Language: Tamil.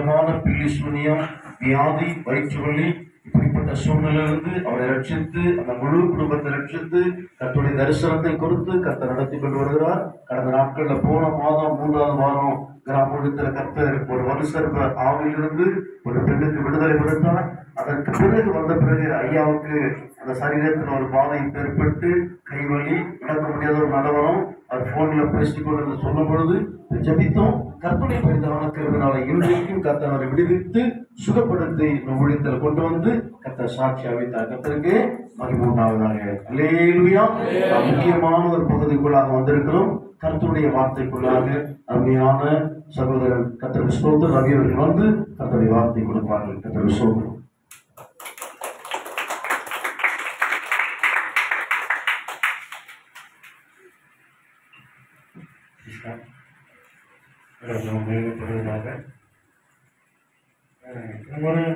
விதமான பில்லி சூனியம் வியாதி வயிற்று வலி இப்படிப்பட்ட சூழ்நிலையிலிருந்து அவரை ரட்சித்து அந்த முழு குடும்பத்தை ரட்சித்து கர்த்தருடைய தரிசனத்தை கொடுத்து கர்த்தர் நடத்தி கொண்டு வருகிறார் கடந்த நாட்கள்ல போன மாதம் மூன்றாவது வாரம் கிராமத்தில் கர்த்தர் ஒரு மனுஷர் ஆவிலிருந்து ஒரு பெண்ணுக்கு விடுதலை கொடுத்தார் அதற்கு பிறகு வந்த பிறகு ஐயாவுக்கு அந்த சரீரத்தில் ஒரு பாதை ஏற்பட்டு கைவலி நடக்க முடியாத ஒரு நிலவரம் அவர் போன்ல பேசிக் கொண்டு சொல்லும் பொழுது ஜபித்தோம் கற்பனை பரிதான கிருவினால இன்றைக்கும் கர்த்தர் அவரை விடுவித்து சுகப்படுத்தி இந்த ஊழியத்தில் கொண்டு வந்து கர்த்தர் சாட்சி அவித்தார் கர்த்தருக்கு மகிமை உண்டாவதாக அல்லேலூயா நாம் முக்கியமான ஒரு பகுதிக்குள்ளாக வந்திருக்கிறோம் கர்த்தருடைய வார்த்தைக்குள்ளாக அருமையான சகோதரர் கர்த்தர் ஸ்தோத்திரம் ரவி அவர்கள் வந்து கர்த்தருடைய வார்த்தை கொடுப்பார்கள் கர்த்தர் ஸ்தோத்திரம் ஒரு